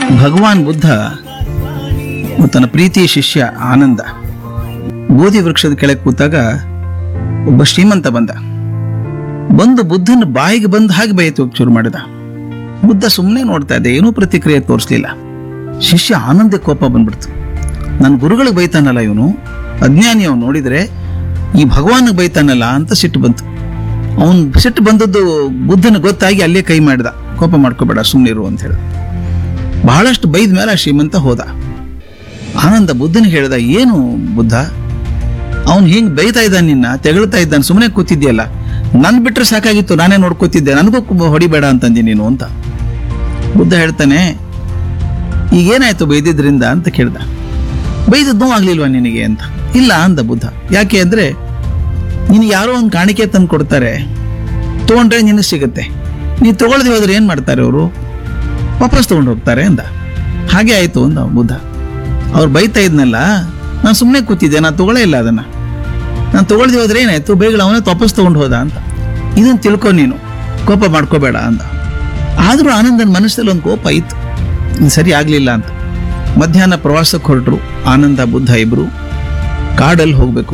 ಭಗವಾನ್ ಬುದ್ಧ ತನ್ನ ಪ್ರೀತಿಯ ಶಿಷ್ಯ ಆನಂದ ಬೋಧಿ ವೃಕ್ಷದ ಕೆಳಗೆ ಕೂತಾಗ ಒಬ್ಬ ಶ್ರೀಮಂತ ಬಂದ ಬಂದು ಬುದ್ಧನ ಬಾಯಿಗೆ ಬಂದ ಹಾಗೆ ಬೈತು ಶುರು ಮಾಡಿದ ಬುದ್ಧ ಸುಮ್ಮನೆ ನೋಡ್ತಾ ಇದ್ದೆ ಏನೂ ಪ್ರತಿಕ್ರಿಯೆ ತೋರಿಸ್ಲಿಲ್ಲ ಶಿಷ್ಯ ಆನಂದ ಕೋಪ ಬಂದ್ಬಿಡ್ತು ನನ್ನ ಗುರುಗಳಿಗೆ ಬೈತಾನಲ್ಲ ಇವನು ಅಜ್ಞಾನಿ ಅವನು ನೋಡಿದ್ರೆ ಈ ಭಗವಾನಿಗೆ ಬೈತಾನಲ್ಲ ಅಂತ ಸಿಟ್ಟು ಬಂತು ಅವನು ಸಿಟ್ಟು ಬಂದದ್ದು ಬುದ್ಧನ ಗೊತ್ತಾಗಿ ಅಲ್ಲೇ ಕೈ ಮಾಡಿದ ಕೋಪ ಮಾಡ್ಕೋಬೇಡ ಸುಮ್ಮನಿರು ಅಂತ ಹೇಳಿದ ಬಹಳಷ್ಟು ಬೈದ ಮೇಲೆ ಆ ಶ್ರೀಮಂತ ಹೋದ ಆನಂದ ಬುದ್ಧನಿಗೆ ಹೇಳ್ದ ಏನು ಬುದ್ಧ ಅವನು ಹಿಂಗ್ ಬೈತಾ ಇದ್ದಾನೆ ನಿನ್ನ ತೆಗಳ್ತಾ ಇದ್ದಾನೆ ಸುಮ್ಮನೆ ಕೂತಿದ್ಯಲ್ಲ ನನ್ ಬಿಟ್ರೆ ಸಾಕಾಗಿತ್ತು ನಾನೇ ನೋಡ್ಕೋತಿದ್ದೆ ನನಗೂ ಕು- ಹೊಡಿಬೇಡ ಅಂತಂದಿ ನೀನು ಅಂತ ಬುದ್ಧ ಹೇಳ್ತಾನೆ ಈಗೇನಾಯ್ತು ಬೈದಿದ್ರಿಂದ ಅಂತ ಕೇಳ್ದ ಬೈದದ್ದು ನೋವಾಗ್ಲಿಲ್ವಾ ನಿನಗೆ ಅಂತ ಇಲ್ಲ ಅಂದ ಬುದ್ಧ ಯಾಕೆ ಅಂದ್ರೆ ನಿನಗೆ ಯಾರೋ ಒಂದು ಕಾಣಿಕೆ ತಂದು ಕೊಡ್ತಾರೆ ತಗೊಂಡ್ರೆ ನಿನಗೆ ಸಿಗುತ್ತೆ ನೀ ತಗೊಳ್ದೆ ಹೋದ್ರೆ ಏನ್ ಮಾಡ್ತಾರೆ ಅವರು ವಾಪಸ್ ತಗೊಂಡು ಹೋಗ್ತಾರೆ ಅಂದ ಹಾಗೆ ಆಯ್ತು ಅಂದ ಬುದ್ಧ ಅವ್ರು ಬೈತಾ ಇದ್ನಲ್ಲ ನಾನು ಸುಮ್ಮನೆ ಕೂತಿದ್ದೆ ನಾನು ತಗೊಳ್ಳೇ ಇಲ್ಲ ಅದನ್ನ ನಾನು ತಗೊಳ್ದೆ ಹೋದ್ರೆ ಏನಾಯ್ತು ಬೇಗ ಅವನೇ ವಾಪಸ್ ತಗೊಂಡು ಹೋದ ಅಂತ ಇದನ್ನ ತಿಳ್ಕೊ ನೀನು ಕೋಪ ಮಾಡ್ಕೋಬೇಡ ಅಂದ ಆದರೂ ಆನಂದನ ಮನಸ್ಸಲ್ಲಿ ಒಂದು ಕೋಪ ಇತ್ತು ಇದು ಸರಿ ಆಗ್ಲಿಲ್ಲ ಅಂತ ಮಧ್ಯಾಹ್ನ ಪ್ರವಾಸಕ್ಕೆ ಹೊರಟರು ಆನಂದ ಬುದ್ಧ ಇಬ್ರು ಕಾಡಲ್ಲಿ ಹೋಗ್ಬೇಕು